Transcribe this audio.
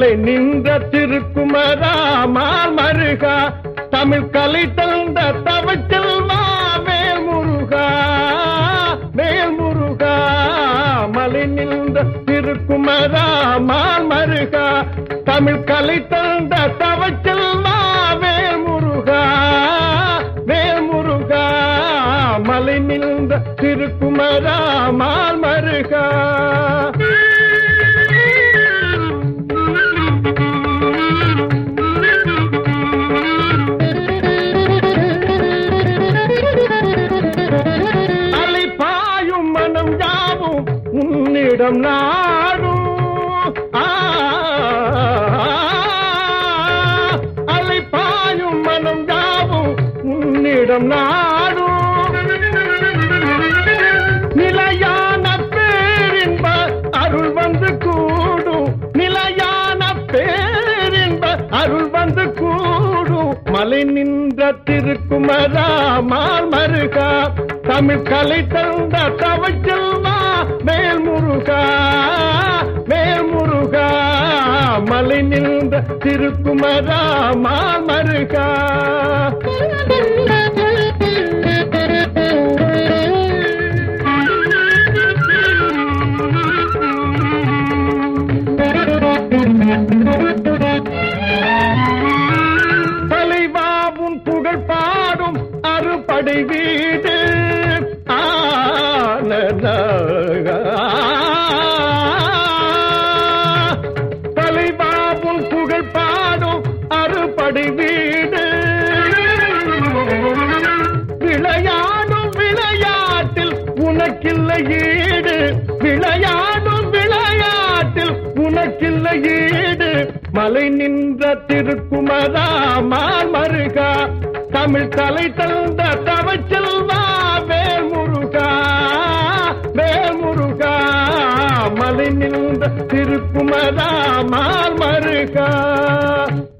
மலை நின்ற திருக்குமரா மால் மருகா தமிழ் கலை தந்த தவச்செல்வா வேல் முருகா வேல் முருகா மலை நின்ற திருக்குமரா மால் மருகா தமிழ் கலை தந்த தவச்செல்வா வேல் முருகா வேல் முருகா மலை நின்ற திருக்குமரா மால் மருகா அலை பாயும் மனம் யாவும் உன்னிடம் நாடும் ஆ, அலை பாயும் மனம் யாவும் உன்னிடம் நாடும் நிலையான பேரின்ப அருள் வந்து கூடும் நிலையான பேரின்ப அருள் வந்து கூடும் மலை நின்ற திருக்குமரா மால் மருகா தமிழ் கலை தந்த தவச்செல்வா மேல் முருகா மேல் முருகா மலை நின்ற திருக்குமரா மால் மருகா தலைவாவும் புகழ் பாடும் அறுபடை வீடு தலைவாவும் புகழ் பாடும் அறுபடை வீடு விளையாடும் விளையாட்டில் உனக்கில்லை ஈடு விளையாடும் விளையாட்டில் உனக்கில்லை ஈடு மலை நின்ற திருக்குமரா மால் மருகா தமிழ் தலை தந்த தவச்செல்வா வேல் முருகா வேல் முருகா மலை நின்ற திருக்குமரா மால் மருகா